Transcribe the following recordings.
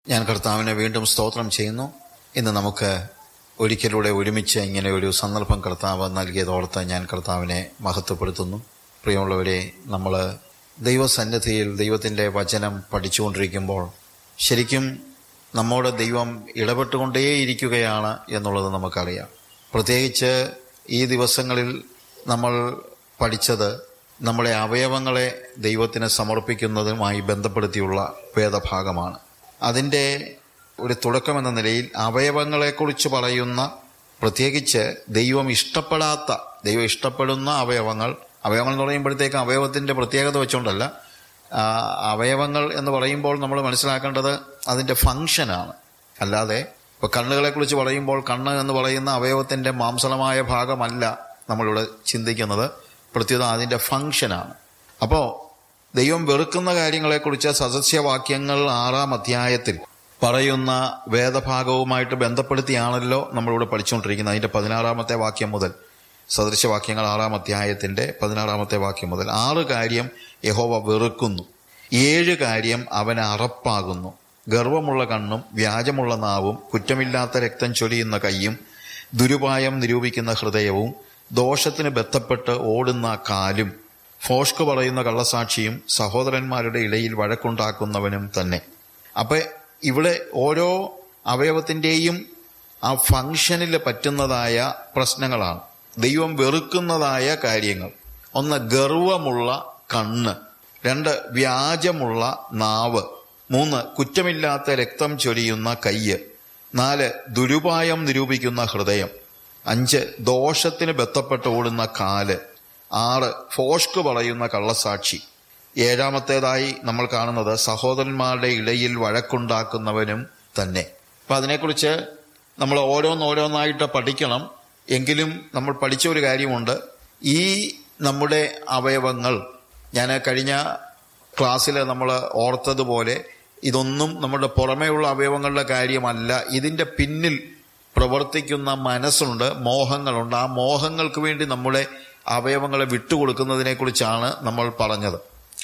ഞാൻ കർത്താവിനെ വീണ്ടും സ്തോത്രം ചെയ്യുന്നു ഇന്ന് നമുക്ക് ഒരിക്കലൂടെ ഒരുമിച്ച് ഇങ്ങനെ ഒരു സന്ദർഭം കർത്താവ് നൽകിയതോർത്ത് ഞാൻ കർത്താവിനെ മഹത്വപ്പെടുത്തുന്നു പ്രിയമുള്ളവരെ നമ്മൾ ദൈവസന്നിധിയിൽ ദൈവത്തിൻ്റെ വചനം പഠിച്ചുകൊണ്ടിരിക്കുമ്പോൾ ശരിക്കും നമ്മോട് ദൈവം ഇടപെട്ടുകൊണ്ടേയിരിക്കുകയാണ് എന്നുള്ളത് നമുക്കറിയാം പ്രത്യേകിച്ച് ഈ ദിവസങ്ങളിൽ നമ്മൾ പഠിച്ചത് നമ്മുടെ അവയവങ്ങളെ ദൈവത്തിന് സമർപ്പിക്കുന്നതുമായി ബന്ധപ്പെടുത്തിയുള്ള വേദഭാഗമാണ് അതിൻ്റെ ഒരു തുടക്കമെന്ന നിലയിൽ അവയവങ്ങളെക്കുറിച്ച് പറയുന്ന പ്രത്യേകിച്ച് ദൈവം ഇഷ്ടപ്പെടാത്ത ദൈവം ഇഷ്ടപ്പെടുന്ന അവയവങ്ങൾ അവയവങ്ങൾ എന്ന് പറയുമ്പോഴത്തേക്ക് അവയവത്തിൻ്റെ പ്രത്യേകത വെച്ചുകൊണ്ടല്ല ആ, അവയവങ്ങൾ എന്ന് പറയുമ്പോൾ നമ്മൾ മനസ്സിലാക്കേണ്ടത് അതിൻ്റെ ഫങ്ഷനാണ് അല്ലാതെ ഇപ്പോൾ കണ്ണുകളെക്കുറിച്ച് പറയുമ്പോൾ കണ്ണ് എന്ന് പറയുന്ന അവയവത്തിൻ്റെ മാംസളമായ ഭാഗമല്ല നമ്മളിവിടെ ചിന്തിക്കുന്നത് പ്രത്യേകം അതിൻ്റെ ഫങ്ഷനാണ് അപ്പോൾ ദൈവം വെറുക്കുന്ന കാര്യങ്ങളെക്കുറിച്ച് സദസ്യവാക്യങ്ങൾ ആറാം അധ്യായത്തിൽ പറയുന്ന വേദഭാഗവുമായിട്ട് ബന്ധപ്പെടുത്തിയാണല്ലോ നമ്മളിവിടെ പഠിച്ചുകൊണ്ടിരിക്കുന്നത് അതിൻ്റെ പതിനാറാമത്തെ വാക്യം മുതൽ സദൃശവാക്യങ്ങൾ ആറാം അധ്യായത്തിൻ്റെ പതിനാറാമത്തെ വാക്യം മുതൽ ആറ് കാര്യം യഹോവ വെറുക്കുന്നു ഏഴ് കാര്യം അവന് അറപ്പാകുന്നു ഗർവമുള്ള കണ്ണും വ്യാജമുള്ള നാവും കുറ്റമില്ലാത്ത രക്തം ചൊരിയുന്ന കൈയും ദുരുപായം നിരൂപിക്കുന്ന ഹൃദയവും ദോഷത്തിന് ബന്ധപ്പെട്ട് ഓടുന്ന കാലും ഫോഷ്ക് പറയുന്ന കള്ളസാക്ഷിയും സഹോദരന്മാരുടെ ഇടയിൽ വഴക്കുണ്ടാക്കുന്നവനും തന്നെ അപ്പൊ ഇവിടെ ഓരോ അവയവത്തിൻ്റെയും ആ ഫങ്ഷനിൽ പറ്റുന്നതായ പ്രശ്നങ്ങളാണ് ദൈവം വെറുക്കുന്നതായ കാര്യങ്ങൾ ഒന്ന് ഗർവമുള്ള കണ്ണ് രണ്ട് വ്യാജമുള്ള നാവ് മൂന്ന് കുറ്റമില്ലാത്ത രക്തം ചൊരിയുന്ന കയ്യ് നാല് ദുരുപായം നിരൂപിക്കുന്ന ഹൃദയം അഞ്ച് ദോഷത്തിന് ബന്ധപ്പെട്ട് ഓടുന്ന കാല് ആറ് ഫോഷ്ക് പറയുന്ന കള്ളസാക്ഷി ഏഴാമത്തേതായി നമ്മൾ കാണുന്നത് സഹോദരന്മാരുടെ ഇടയിൽ വഴക്കുണ്ടാക്കുന്നവനും തന്നെ അപ്പൊ അതിനെക്കുറിച്ച് നമ്മൾ ഓരോന്നോരോന്നായിട്ട് പഠിക്കണം എങ്കിലും നമ്മൾ പഠിച്ച ഒരു കാര്യമുണ്ട് ഈ നമ്മുടെ അവയവങ്ങൾ ഞാൻ കഴിഞ്ഞ ക്ലാസ്സിൽ നമ്മൾ ഓർത്തതുപോലെ ഇതൊന്നും നമ്മുടെ പുറമേയുള്ള അവയവങ്ങളുടെ കാര്യമല്ല ഇതിൻ്റെ പിന്നിൽ പ്രവർത്തിക്കുന്ന മനസ്സുണ്ട് മോഹങ്ങളുണ്ട് ആ മോഹങ്ങൾക്ക് വേണ്ടി നമ്മുടെ അവയവങ്ങളെ വിട്ടുകൊടുക്കുന്നതിനെക്കുറിച്ചാണ് നമ്മൾ പറഞ്ഞത്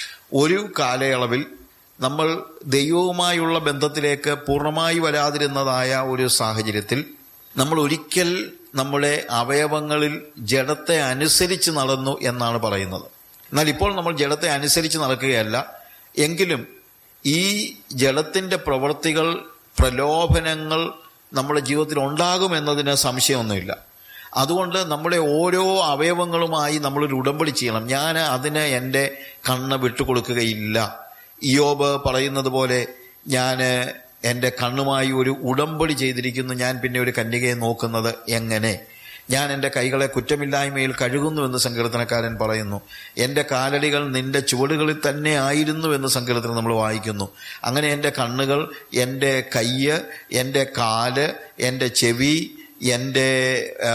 ഒരു കാലയളവിൽ നമ്മൾ ദൈവവുമായുള്ള ബന്ധത്തിലേക്ക് പൂർണ്ണമായി വരാതിരുന്നതായ ഒരു സാഹചര്യത്തിൽ നമ്മൾ ഒരിക്കൽ നമ്മുടെ അവയവങ്ങളിൽ ജഡത്തെ അനുസരിച്ച് നടന്നു എന്നാണ് പറയുന്നത് എന്നാൽ ഇപ്പോൾ നമ്മൾ ജഡത്തെ അനുസരിച്ച് നടക്കുകയല്ല എങ്കിലും ഈ ജഡത്തിന്റെ പ്രവൃത്തികൾ പ്രലോഭനങ്ങൾ നമ്മുടെ ജീവിതത്തിൽ ഉണ്ടാകുമെന്നതിന് സംശയമൊന്നുമില്ല അതുകൊണ്ട് നമ്മുടെ ഓരോ അവയവങ്ങളുമായി നമ്മളൊരു ഉടമ്പടി ചെയ്യണം ഞാൻ അതിന് എൻ്റെ കണ്ണ് വിട്ടുകൊടുക്കുകയില്ല ഇയോബ് പറയുന്നത് പോലെ ഞാൻ എൻ്റെ കണ്ണുമായി ഒരു ഉടമ്പടി ചെയ്തിരിക്കുന്നു ഞാൻ പിന്നെ ഒരു കന്യകയെ നോക്കുന്നത് എങ്ങനെ ഞാൻ എൻ്റെ കൈകളെ കുറ്റമില്ലായ്മയിൽ കഴുകുന്നു എന്ന് സങ്കീർത്തനക്കാരൻ പറയുന്നു എൻ്റെ കാലടികൾ നിന്റെ ചുവടുകളിൽ തന്നെ ആയിരുന്നു എന്ന് സങ്കീർത്തനം നമ്മൾ വായിക്കുന്നു അങ്ങനെ എൻ്റെ കണ്ണുകൾ എൻ്റെ കയ്യ് എൻ്റെ കാല് എൻ്റെ ചെവി എൻ്റെ ആ,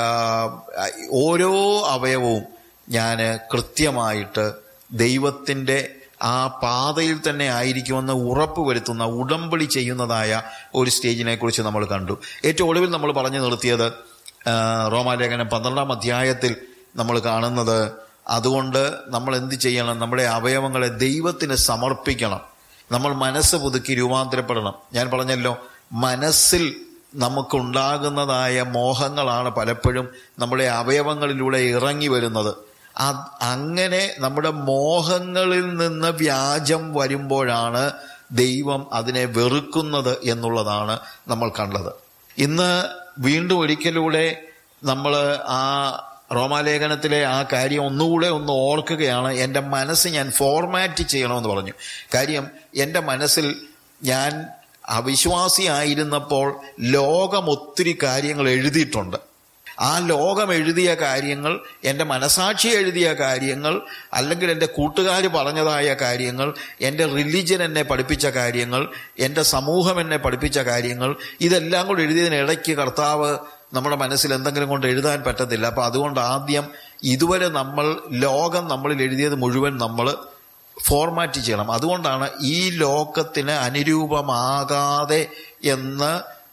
ഓരോ അവയവവും ഞാൻ കൃത്യമായിട്ട് ദൈവത്തിൻ്റെ ആ പാതയിൽ തന്നെ ആയിരിക്കുമെന്ന് ഉറപ്പ് വരുത്തുന്ന ഉടമ്പടി ചെയ്യുന്നതായ ഒരു സ്റ്റേജിനെ കുറിച്ച് നമ്മൾ കണ്ടു ഏറ്റവും ഒടുവിൽ നമ്മൾ പറഞ്ഞു നിർത്തിയത് ആ, റോമാലേഖനം പന്ത്രണ്ടാം അധ്യായത്തിൽ നമ്മൾ കാണുന്നത് അതുകൊണ്ട് നമ്മൾ എന്ത് ചെയ്യണം നമ്മുടെ അവയവങ്ങളെ ദൈവത്തിന് സമർപ്പിക്കണം നമ്മൾ മനസ്സ് പുതുക്കി രൂപാന്തരപ്പെടണം ഞാൻ പറഞ്ഞല്ലോ മനസ്സിൽ നമുക്കുണ്ടാകുന്നതായ മോഹങ്ങളാണ് പലപ്പോഴും നമ്മുടെ അവയവങ്ങളിലൂടെ ഇറങ്ങി വരുന്നത് അത് അങ്ങനെ നമ്മുടെ മോഹങ്ങളിൽ നിന്ന് വ്യാജം വരുമ്പോഴാണ് ദൈവം അതിനെ വെറുക്കുന്നത് എന്നുള്ളതാണ് നമ്മൾ കണ്ടത് ഇന്ന് വീണ്ടും ഒരിക്കലൂടെ നമ്മൾ ആ റോമാലേഖനത്തിലെ ആ കാര്യം ഒന്നുകൂടെ ഒന്ന് ഓർക്കുകയാണ് എൻ്റെ മനസ്സ് ഞാൻ ഫോർമാറ്റ് ചെയ്യണമെന്ന് പറഞ്ഞു കാര്യം എൻ്റെ മനസ്സിൽ ഞാൻ അവിശ്വാസിയായിരുന്നപ്പോൾ ലോകം ഒത്തിരി കാര്യങ്ങൾ എഴുതിയിട്ടുണ്ട് ആ ലോകം എഴുതിയ കാര്യങ്ങൾ എൻ്റെ മനസാക്ഷി എഴുതിയ കാര്യങ്ങൾ അല്ലെങ്കിൽ എൻ്റെ കൂട്ടുകാർ പറഞ്ഞതായ കാര്യങ്ങൾ എൻ്റെ റിലീജിയൻ എന്നെ പഠിപ്പിച്ച കാര്യങ്ങൾ എൻ്റെ സമൂഹം എന്നെ പഠിപ്പിച്ച കാര്യങ്ങൾ ഇതെല്ലാം കൂടെ എഴുതിയതിനിടയ്ക്ക് കർത്താവ് നമ്മുടെ മനസ്സിൽ എന്തെങ്കിലും കൊണ്ട് എഴുതാൻ പറ്റത്തില്ല അപ്പം അതുകൊണ്ട് ആദ്യം ഇതുവരെ നമ്മൾ ലോകം നമ്മളിൽ എഴുതിയത് മുഴുവൻ നമ്മൾ ഫോർമാറ്റ് ചെയ്യണം അതുകൊണ്ടാണ് ഈ ലോകത്തിന് അനുരൂപമാകാതെ എന്ന്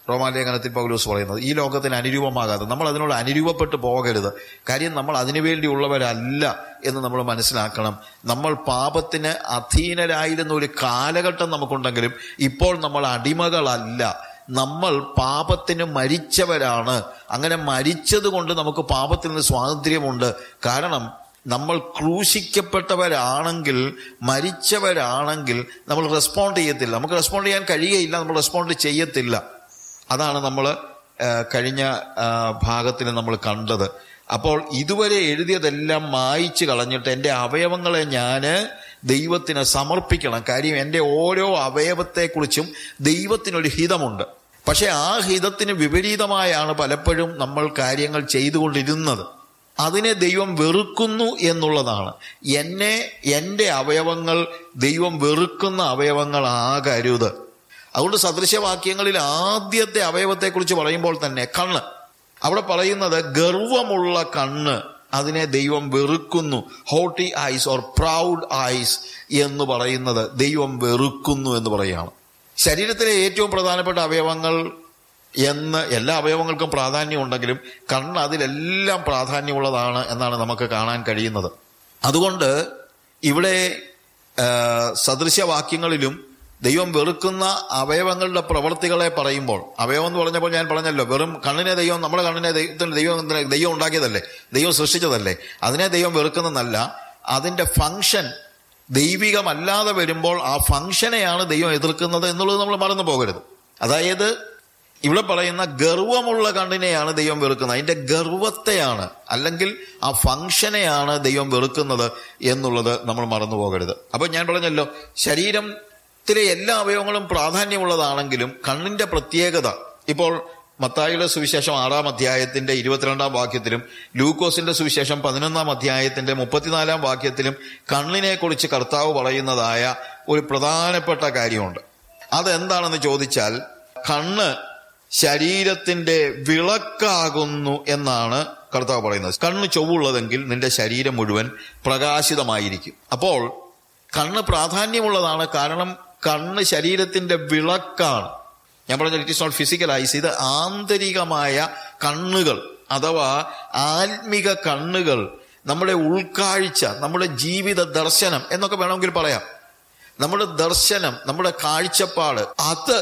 റോമാലേഖനത്തിൽ പൗലൂസ് പറയുന്നത് ഈ ലോകത്തിന് അനുരൂപമാകാതെ നമ്മൾ അതിനോട് അനുരൂപപ്പെട്ട് പോകരുത് കാര്യം നമ്മൾ അതിനുവേണ്ടിയുള്ളവരല്ല എന്ന് നമ്മൾ മനസ്സിലാക്കണം നമ്മൾ പാപത്തിന് അധീനരായിരുന്ന ഒരു കാലഘട്ടം നമുക്കുണ്ടെങ്കിലും ഇപ്പോൾ നമ്മൾ അടിമകളല്ല നമ്മൾ പാപത്തിന് മരിച്ചവരാണ് അങ്ങനെ മരിച്ചത് കൊണ്ട് നമുക്ക് പാപത്തിൽ നിന്ന് സ്വാതന്ത്ര്യമുണ്ട് കാരണം നമ്മൾ ക്രൂശിക്കപ്പെട്ടവരാണെങ്കിൽ മരിച്ചവരാണെങ്കിൽ നമ്മൾ റെസ്പോണ്ട് ചെയ്യത്തില്ല നമുക്ക് റെസ്പോണ്ട് ചെയ്യാൻ കഴിയുകയില്ല നമ്മൾ റെസ്പോണ്ട് ചെയ്യത്തില്ല അതാണ് നമ്മൾ കഴിഞ്ഞ ഭാഗത്തിൽ നമ്മൾ കണ്ടത് അപ്പോൾ ഇതുവരെ എഴുതിയതെല്ലാം മായിച്ചു കളഞ്ഞിട്ട് എൻ്റെ അവയവങ്ങളെ ഞാൻ ദൈവത്തിന് സമർപ്പിക്കണം കാര്യം എൻ്റെ ഓരോ അവയവത്തെക്കുറിച്ചും ദൈവത്തിനൊരു ഹിതമുണ്ട് പക്ഷെ ആ ഹിതത്തിന് വിപരീതമായാണ് പലപ്പോഴും നമ്മൾ കാര്യങ്ങൾ ചെയ്തുകൊണ്ടിരുന്നത് അതിനെ ദൈവം വെറുക്കുന്നു എന്നുള്ളതാണ് എന്നെ എൻ്റെ അവയവങ്ങൾ ദൈവം വെറുക്കുന്ന അവയവങ്ങളാകരുത് അതുകൊണ്ട് സദൃശവാക്യങ്ങളിൽ ആദ്യത്തെ അവയവത്തെക്കുറിച്ച് പറയുമ്പോൾ തന്നെ കണ്ണ് അവിടെ പറയുന്നത് ഗർവമുള്ള കണ്ണ് അതിനെ ദൈവം വെറുക്കുന്നു haughty eyes or proud eyes എന്ന് പറയുന്നത് ദൈവം വെറുക്കുന്നു എന്ന് പറയുകയാണ് ശരീരത്തിലെ ഏറ്റവും പ്രധാനപ്പെട്ട അവയവങ്ങൾ എന്ന് എല്ലാ അവയവങ്ങൾക്കും പ്രാധാന്യമുണ്ടെങ്കിലും കണ്ണ് അതിലെല്ലാം പ്രാധാന്യമുള്ളതാണ് എന്നാണ് നമുക്ക് കാണാൻ കഴിയുന്നത് അതുകൊണ്ട് ഇവിടെ സദൃശവാക്യങ്ങളിലും ദൈവം വെറുക്കുന്ന അവയവങ്ങളുടെ പ്രവൃത്തികളെ പറയുമ്പോൾ അവയവം എന്ന് പറഞ്ഞപ്പോൾ ഞാൻ പറഞ്ഞല്ലോ വെറും കണ്ണിനെ ദൈവം നമ്മുടെ കണ്ണിനെ ദൈവത്തിന് ദൈവം ദൈവം ഉണ്ടാക്കിയതല്ലേ ദൈവം സൃഷ്ടിച്ചതല്ലേ അതിനെ ദൈവം വെറുക്കുന്നതല്ല അതിന്റെ ഫങ്ഷൻ ദൈവികമല്ലാതെ വരുമ്പോൾ ആ ഫങ്ഷനെയാണ് ദൈവം എതിർക്കുന്നത് എന്നുള്ളത് നമ്മൾ മറന്നു പോകരുത് അതായത് ഇവിടെ പറയുന്ന ഗർവമുള്ള കണ്ണിനെയാണ് ദൈവം വെറുക്കുന്നത് അതിന്റെ ഗർവത്തെയാണ് അല്ലെങ്കിൽ ആ ഫങ്ഷനെയാണ് ദൈവം വെറുക്കുന്നത് എന്നുള്ളത് നമ്മൾ മറന്നു പോകരുത് അപ്പൊ ഞാൻ പറഞ്ഞല്ലോ ശരീരത്തിലെ എല്ലാ അവയവങ്ങളും പ്രാധാന്യമുള്ളതാണെങ്കിലും കണ്ണിന്റെ പ്രത്യേകത ഇപ്പോൾ മത്തായിയുടെ സുവിശേഷം ആറാം അധ്യായത്തിന്റെ ഇരുപത്തിരണ്ടാം വാക്യത്തിലും ലൂക്കോസിന്റെ സുവിശേഷം പതിനൊന്നാം അധ്യായത്തിന്റെ മുപ്പത്തിനാലാം വാക്യത്തിലും കണ്ണിനെ കുറിച്ച് കർത്താവ് പറയുന്നതായ ഒരു പ്രധാനപ്പെട്ട കാര്യമുണ്ട് അതെന്താണെന്ന് ചോദിച്ചാൽ കണ്ണ് ശരീരത്തിന്റെ വിളക്കാകുന്നു എന്നാണ് കർത്താവ് പറയുന്നത് കണ്ണ് ചൊവ്വുള്ളതെങ്കിൽ നിന്റെ ശരീരം മുഴുവൻ പ്രകാശിതമായിരിക്കും അപ്പോൾ കണ്ണ് പ്രാധാന്യമുള്ളതാണ് കാരണം കണ്ണ് ശരീരത്തിന്റെ വിളക്കാണ് ഞാൻ പറഞ്ഞ it is not physical eyes ഇത് ആന്തരികമായ കണ്ണുകൾ അഥവാ ആത്മിക കണ്ണുകൾ നമ്മുടെ ഉൾക്കാഴ്ച നമ്മുടെ ജീവിത ദർശനം എന്നൊക്കെ വേണമെങ്കിൽ പറയാം നമ്മുടെ ദർശനം നമ്മുടെ കാഴ്ചപ്പാട് അത്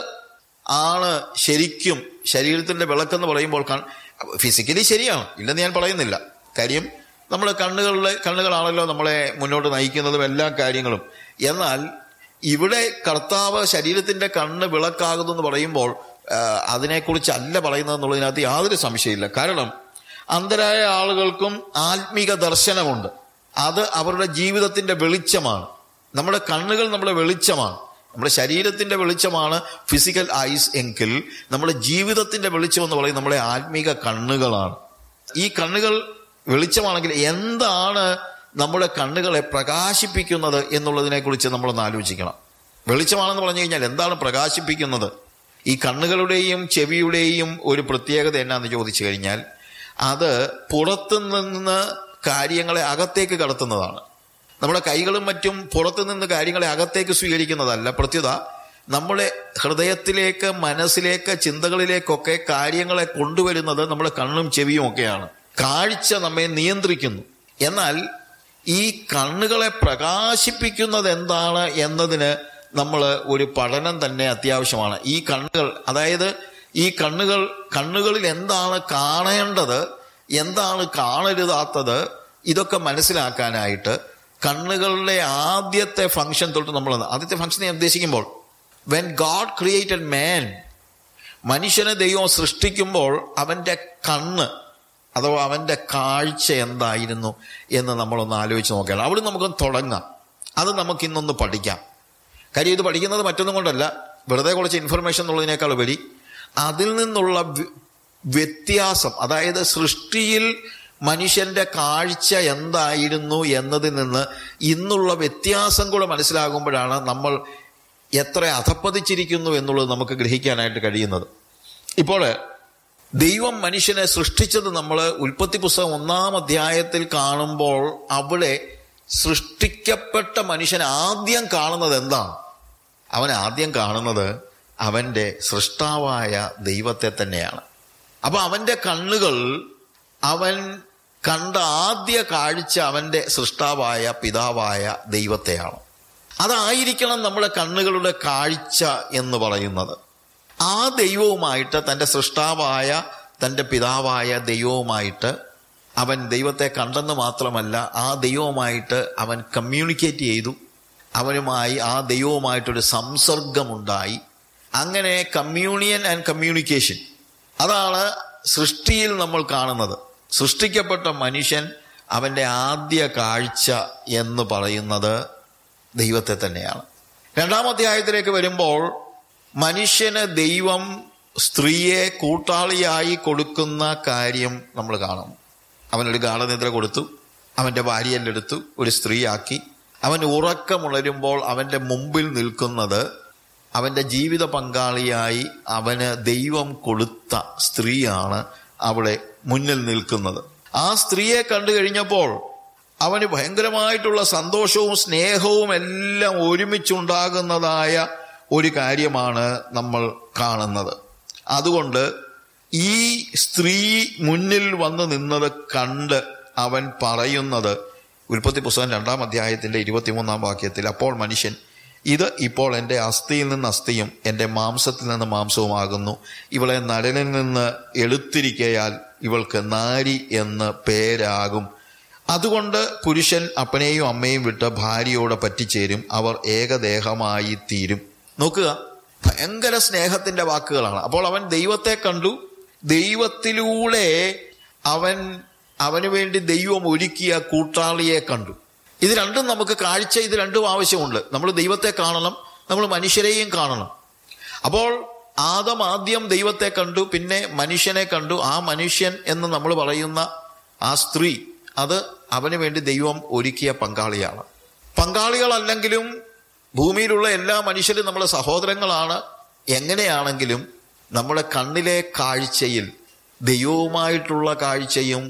ആണ് ശരിക്കും ശരീരത്തിന്റെ വിളക്കെന്ന് പറയുമ്പോൾ ഫിസിക്കലി ശരിയാണ് ഇല്ലെന്ന് ഞാൻ പറയുന്നില്ല കാര്യം നമ്മുടെ കണ്ണുകളുടെ കണ്ണുകളാണല്ലോ നമ്മളെ മുന്നോട്ട് നയിക്കുന്നതും എല്ലാ കാര്യങ്ങളും എന്നാൽ ഇവിടെ കർത്താവ് ശരീരത്തിന്റെ കണ്ണ് വിളക്കാകുന്നു എന്ന് പറയുമ്പോൾ അതിനെക്കുറിച്ചല്ല പറയുന്നത് എന്നുള്ളതിനകത്ത് യാതൊരു സംശയമില്ല കാരണം അന്തരായ ആളുകൾക്കും ആത്മീക ദർശനമുണ്ട് അത് അവരുടെ ജീവിതത്തിന്റെ വെളിച്ചമാണ് നമ്മുടെ കണ്ണുകൾ നമ്മുടെ വെളിച്ചമാണ് നമ്മുടെ ശരീരത്തിന്റെ വെളിച്ചമാണ് ഫിസിക്കൽ ഐസ് എങ്കിൽ നമ്മുടെ ജീവിതത്തിന്റെ വെളിച്ചം എന്ന് പറയുന്നത് നമ്മുടെ ആത്മീക കണ്ണുകളാണ് ഈ കണ്ണുകൾ വെളിച്ചമാണെങ്കിൽ എന്താണ് നമ്മുടെ കണ്ണുകളെ പ്രകാശിപ്പിക്കുന്നത് എന്നുള്ളതിനെ കുറിച്ച് നമ്മളൊന്ന് ആലോചിക്കണം വെളിച്ചമാണെന്ന് പറഞ്ഞു കഴിഞ്ഞാൽ എന്താണ് പ്രകാശിപ്പിക്കുന്നത് ഈ കണ്ണുകളുടെയും ചെവിയുടെയും ഒരു പ്രത്യേകത എന്നാന്ന് ചോദിച്ചു കഴിഞ്ഞാൽ അത് പുറത്തുനിന്ന് കാര്യങ്ങളെ അകത്തേക്ക് കടത്തുന്നതാണ് നമ്മുടെ കൈകളും മറ്റും പുറത്തു നിന്ന് കാര്യങ്ങളെ അകത്തേക്ക് സ്വീകരിക്കുന്നതല്ല പ്രത്യുത നമ്മുടെ ഹൃദയത്തിലേക്ക് മനസ്സിലേക്ക് ചിന്തകളിലേക്കൊക്കെ കാര്യങ്ങളെ കൊണ്ടുവരുന്നത് നമ്മുടെ കണ്ണും ചെവിയും ഒക്കെയാണ് കാഴ്ച നമ്മെ നിയന്ത്രിക്കുന്നു എന്നാൽ ഈ കണ്ണുകളെ പ്രകാശിപ്പിക്കുന്നത് എന്താണ് എന്നതിന് നമ്മൾ ഒരു പഠനം തന്നെ അത്യാവശ്യമാണ് ഈ കണ്ണുകൾ അതായത് ഈ കണ്ണുകൾ കണ്ണുകളിൽ എന്താണ് കാണേണ്ടത് എന്താണ് കാണരുതാത്തത് ഇതൊക്കെ മനസ്സിലാക്കാനായിട്ട് കണ്ണുകളുടെ ആദ്യത്തെ ഫംഗ്ഷൻ തൊട്ട് നമ്മൾ ആദ്യത്തെ ഫംഗ്ഷൻ ഞാൻ ഉദ്ദേശിക്കുമ്പോൾ വെൻ ഗാഡ് ക്രിയേറ്റഡ് മാൻ മനുഷ്യനെ ദൈവം സൃഷ്ടിക്കുമ്പോൾ അവന്റെ കണ്ണ് അഥവാ അവന്റെ കാഴ്ച എന്തായിരുന്നു എന്ന് നമ്മളൊന്ന് ആലോചിച്ച് നോക്കിയാൽ അവിടെ നമുക്കൊന്ന് തുടങ്ങാം അത് നമുക്ക് ഇന്നൊന്ന് പഠിക്കാം കാര്യം ഇത് പഠിക്കുന്നത് മറ്റൊന്നും കൊണ്ടല്ല വെറുതെ കുറച്ച് ഇൻഫർമേഷൻ എന്നുള്ളതിനേക്കാൾ ഉപരി അതിൽ നിന്നുള്ള വ്യത്യാസം അതായത് സൃഷ്ടിയിൽ മനുഷ്യന്റെ കാഴ്ച എന്തായിരുന്നു എന്നതിൽ നിന്ന് ഇന്നുള്ള വ്യത്യാസം കൂടെ മനസ്സിലാകുമ്പോഴാണ് നമ്മൾ എത്ര അധപ്പതിച്ചിരിക്കുന്നു എന്നുള്ളത് നമുക്ക് ഗ്രഹിക്കാനായിട്ട് കഴിയുന്നത് ഇപ്പോൾ ദൈവം മനുഷ്യനെ സൃഷ്ടിച്ചത് നമ്മൾ ഉൽപ്പത്തി പുസ്തകം ഒന്നാം അധ്യായത്തിൽ കാണുമ്പോൾ അവിടെ സൃഷ്ടിക്കപ്പെട്ട മനുഷ്യൻ ആദ്യം കാണുന്നത് എന്താണ് അവൻ ആദ്യം കാണുന്നത് അവന്റെ സൃഷ്ടാവായ ദൈവത്തെ തന്നെയാണ് അപ്പൊ അവന്റെ കണ്ണുകൾ അവൻ കണ്ട ആദ്യ കാഴ്ച അവന്റെ സൃഷ്ടാവായ പിതാവായ ദൈവത്തെയാണ് അതായിരിക്കണം നമ്മുടെ കണ്ണുകളുടെ കാഴ്ച എന്ന് പറയുന്നത് ആ ദൈവവുമായിട്ട് തൻ്റെ സൃഷ്ടാവായ തൻ്റെ പിതാവായ ദൈവവുമായിട്ട് അവൻ ദൈവത്തെ കണ്ടെന്ന് മാത്രമല്ല ആ ദൈവവുമായിട്ട് അവൻ കമ്മ്യൂണിക്കേറ്റ് ചെയ്തു അവനുമായി ആ ദൈവവുമായിട്ടൊരു സംസർഗമുണ്ടായി അങ്ങനെ കമ്മ്യൂണിയൻ ആൻഡ് കമ്മ്യൂണിക്കേഷൻ അതാണ് സൃഷ്ടിയിൽ നമ്മൾ കാണുന്നത് സൃഷ്ടിക്കപ്പെട്ട മനുഷ്യൻ അവൻ്റെ ആദ്യ കാഴ്ച എന്ന് പറയുന്നത് ദൈവത്തെ തന്നെയാണ് രണ്ടാം അധ്യായത്തിലേക്ക് വരുമ്പോൾ മനുഷ്യന് ദൈവം സ്ത്രീയെ കൂട്ടാളിയായി കൊടുക്കുന്ന കാര്യം നമ്മൾ കാണും അവനൊരു ഗാഠനിദ്ര കൊടുത്തു അവൻ്റെ ഭാര്യയെടുത്തു ഒരു സ്ത്രീയാക്കി അവൻ ഉറക്കമുണരുമ്പോൾ അവൻ്റെ മുമ്പിൽ നിൽക്കുന്നത് അവൻ്റെ ജീവിത പങ്കാളിയായി അവന് ദൈവം കൊടുത്ത സ്ത്രീയാണ് അവിടെ മുന്നിൽ നിൽക്കുന്നത് ആ സ്ത്രീയെ കണ്ടു കഴിഞ്ഞപ്പോൾ അവന് ഭയങ്കരമായിട്ടുള്ള സന്തോഷവും സ്നേഹവും എല്ലാം ഒരുമിച്ചുണ്ടാകുന്നതായ ഒരു കാര്യമാണ് നമ്മൾ കാണുന്നത് അതുകൊണ്ട് ഈ സ്ത്രീ മുന്നിൽ വന്ന് നിന്നത് കണ്ട് അവൻ പറയുന്നത് ഉൽപ്പത്തി പുസ്തകം രണ്ടാം അധ്യായത്തിന്റെ ഇരുപത്തിമൂന്നാം വാക്യത്തിൽ അപ്പോൾ മനുഷ്യൻ ഇത് ഇപ്പോൾ എൻ്റെ അസ്ഥിയിൽ നിന്ന് അസ്ഥിയും എൻ്റെ മാംസത്തിൽ നിന്ന് മാംസവുമാകുന്നു ഇവളെ നരനിൽ നിന്ന് എടുത്തിരിക്കയാൽ ഇവൾക്ക് നാരി എന്ന് പേരാകും അതുകൊണ്ട് പുരുഷൻ അപ്പനെയും അമ്മയും വിട്ട് ഭാര്യയോട് പറ്റിച്ചേരും അവർ ഏകദേഹമായി തീരും നോക്കുക ഭയങ്കര സ്നേഹത്തിന്റെ വാക്കുകളാണ് അപ്പോൾ അവൻ ദൈവത്തെ കണ്ടു ദൈവത്തിലൂടെ അവൻ അവന് വേണ്ടി ദൈവം ഒരുക്കിയ കൂട്ടാളിയെ കണ്ടു ഇത് രണ്ടും നമുക്ക് കാഴ്ച ഇത് രണ്ടും ആവശ്യമുണ്ട് നമ്മൾ ദൈവത്തെ കാണണം നമ്മൾ മനുഷ്യരെയും കാണണം അപ്പോൾ ആദം ആദ്യം ദൈവത്തെ കണ്ടു പിന്നെ മനുഷ്യനെ കണ്ടു ആ മനുഷ്യൻ എന്ന് നമ്മൾ പറയുന്ന ആ സ്ത്രീ അത് അവന് വേണ്ടി ദൈവം ഒരുക്കിയ പങ്കാളിയാണ് പങ്കാളികളല്ലെങ്കിലും ഭൂമിയിലുള്ള എല്ലാ മനുഷ്യരും നമ്മുടെ സഹോദരങ്ങളാണ് എങ്ങനെയാണെങ്കിലും നമ്മുടെ കണ്ണിലെ കാഴ്ചയിൽ ദൈവവുമായിട്ടുള്ള കാഴ്ചയും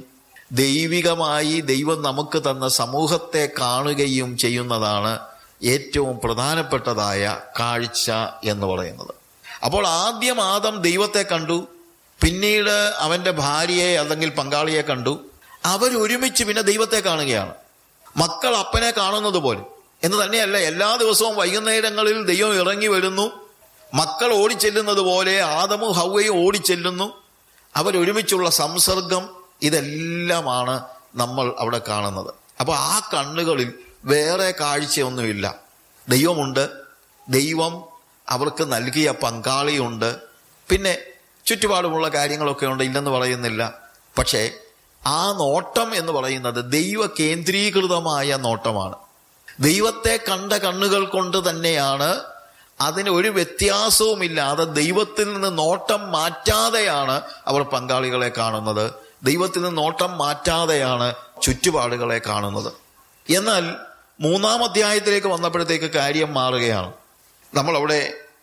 ദൈവികമായി ദൈവം നമുക്ക് തന്ന സമൂഹത്തെ കാണുകയും ചെയ്യുന്നതാണ് ഏറ്റവും പ്രധാനപ്പെട്ടതായ കാഴ്ച എന്ന് പറയുന്നത് അപ്പോൾ ആദ്യം ആദം ദൈവത്തെ കണ്ടു പിന്നീട് അവന്റെ ഭാര്യയെ അല്ലെങ്കിൽ പങ്കാളിയെ കണ്ടു അവരൊരുമിച്ച് പിന്നെ ദൈവത്തെ കാണുകയാണ് മക്കൾ അപ്പനെ കാണുന്നത് പോലെ എന്ന് തന്നെയല്ല എല്ലാ ദിവസവും വൈകുന്നേരങ്ങളിൽ ദൈവം ഇറങ്ങി വരുന്നു മക്കൾ ഓടിച്ചെല്ലുന്നത് പോലെ ആദമും ഹൗവയും ഓടിച്ചെല്ലുന്നു അവരൊരുമിച്ചുള്ള സംസർഗം ഇതെല്ലാമാണ് നമ്മൾ അവിടെ കാണുന്നത് അപ്പൊ ആ കണ്ണുകളിൽ വേറെ കാഴ്ചയൊന്നുമില്ല ദൈവമുണ്ട് ദൈവം അവർക്ക് നൽകിയ പങ്കാളിയുണ്ട് പിന്നെ ചുറ്റുപാടുമുള്ള കാര്യങ്ങളൊക്കെ ഉണ്ട് ഇല്ലെന്ന് പറയുന്നില്ല പക്ഷേ ആ നോട്ടം എന്ന് പറയുന്നത് ദൈവ കേന്ദ്രീകൃതമായ നോട്ടമാണ് ദൈവത്തെ കണ്ട കണ്ണുകൾ കൊണ്ട് തന്നെയാണ് അതിന് ഒരു വ്യത്യാസവുമില്ലാതെ ദൈവത്തിൽ നിന്ന് നോട്ടം മാറ്റാതെയാണ് അവർ പങ്കാളികളെ കാണുന്നത് ദൈവത്തിൽ നിന്ന് നോട്ടം മാറ്റാതെയാണ് ചുറ്റുപാടുകളെ കാണുന്നത് എന്നാൽ മൂന്നാം അധ്യായത്തിലേക്ക് വന്നപ്പോഴത്തേക്ക് കാര്യം മാറുകയാണ് നമ്മളവിടെ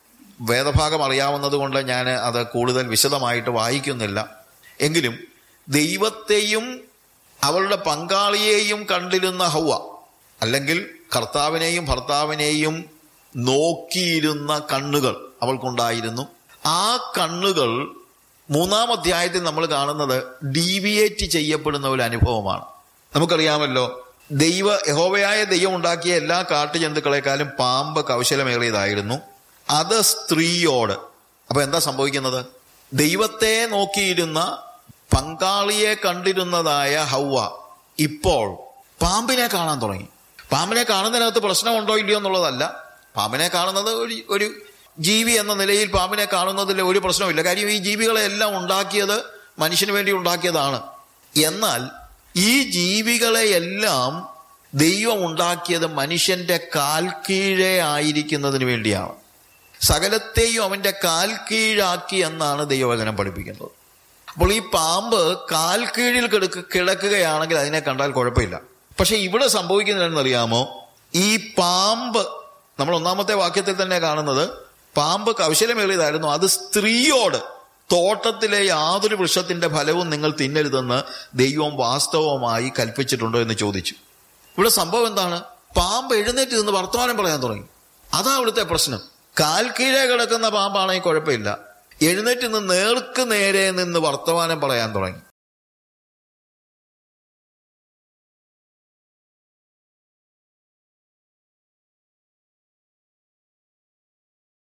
വേദഭാഗം അറിയാവുന്നത് കൊണ്ട് ഞാൻ അത് കൂടുതൽ വിശദമായിട്ട് വായിക്കുന്നില്ല എങ്കിലും ദൈവത്തെയും അവളുടെ പങ്കാളിയെയും കണ്ടിരുന്ന ഹൗവ അല്ലെങ്കിൽ കർത്താവിനെയും ഭർത്താവിനെയും നോക്കിയിരുന്ന കണ്ണുകൾ അവൾക്കുണ്ടായിരുന്നു ആ കണ്ണുകൾ മൂന്നാം അധ്യായത്തിൽ നമ്മൾ കാണുന്നത് ഡീവിയേറ്റ് ചെയ്യപ്പെടുന്ന ഒരു അനുഭവമാണ് നമുക്കറിയാമല്ലോ ദൈവ യഹോവയായ ദൈവം ഉണ്ടാക്കിയ എല്ലാ കാട്ടുജന്തുക്കളെക്കാളും പാമ്പ് കൗശലമേറിയതായിരുന്നു അത് സ്ത്രീയോട് അപ്പൊ എന്താ സംഭവിക്കുന്നത് ദൈവത്തെ നോക്കിയിരുന്ന പങ്കാളിയെ കണ്ടിരുന്നതായ ഹൗവ ഇപ്പോൾ പാമ്പിനെ കാണാൻ തുടങ്ങി പാമ്പിനെ കാണുന്നതിനകത്ത് പ്രശ്നമുണ്ടോ ഇല്ലയോ എന്നുള്ളതല്ല പാമ്പിനെ കാണുന്നത് ഒരു ഒരു ജീവി എന്ന നിലയിൽ പാമ്പിനെ കാണുന്നതിൽ ഒരു പ്രശ്നമില്ല കാര്യം ഈ ജീവികളെ എല്ലാം ഉണ്ടാക്കിയത് മനുഷ്യന് വേണ്ടി ഉണ്ടാക്കിയതാണ് എന്നാൽ ഈ ജീവികളെയെല്ലാം ദൈവം ഉണ്ടാക്കിയത് മനുഷ്യന്റെ കാൽ കീഴേ ആയിരിക്കുന്നതിന് വേണ്ടിയാണ് സകലത്തെയും അവന്റെ കാൽ കീഴാക്കി എന്നാണ് ദൈവവചനം പഠിപ്പിക്കുന്നത് അപ്പോൾ ഈ പാമ്പ് കാൽ കീഴിൽ കിടക്ക് കിടക്കുകയാണെങ്കിൽ അതിനെ കണ്ടാൽ കുഴപ്പമില്ല പക്ഷെ ഇവിടെ സംഭവിക്കുന്നതെന്നറിയാമോ ഈ പാമ്പ് നമ്മൾ ഒന്നാമത്തെ വാക്യത്തിൽ തന്നെ കാണുന്നത് പാമ്പ് കൗശലമേറിയതായിരുന്നു അത് സ്ത്രീയോട് തോട്ടത്തിലെ യാതൊരു വൃക്ഷത്തിന്റെ ഫലവും നിങ്ങൾ തിന്നരുതെന്ന് ദൈവം വാസ്തവമായി കൽപ്പിച്ചിട്ടുണ്ടോ എന്ന് ചോദിച്ചു ഇവിടെ സംഭവം എന്താണ് പാമ്പ് എഴുന്നേറ്റ് നിന്ന് വർത്തമാനം പറയാൻ തുടങ്ങി അതാ അവിടുത്തെ പ്രശ്നം കാൽ കീഴെ കിടക്കുന്ന പാമ്പാണെങ്കിൽ കുഴപ്പമില്ല എഴുന്നേറ്റ് നിന്ന് നേർക്ക് നേരെ നിന്ന് വർത്തമാനം പറയാൻ തുടങ്ങി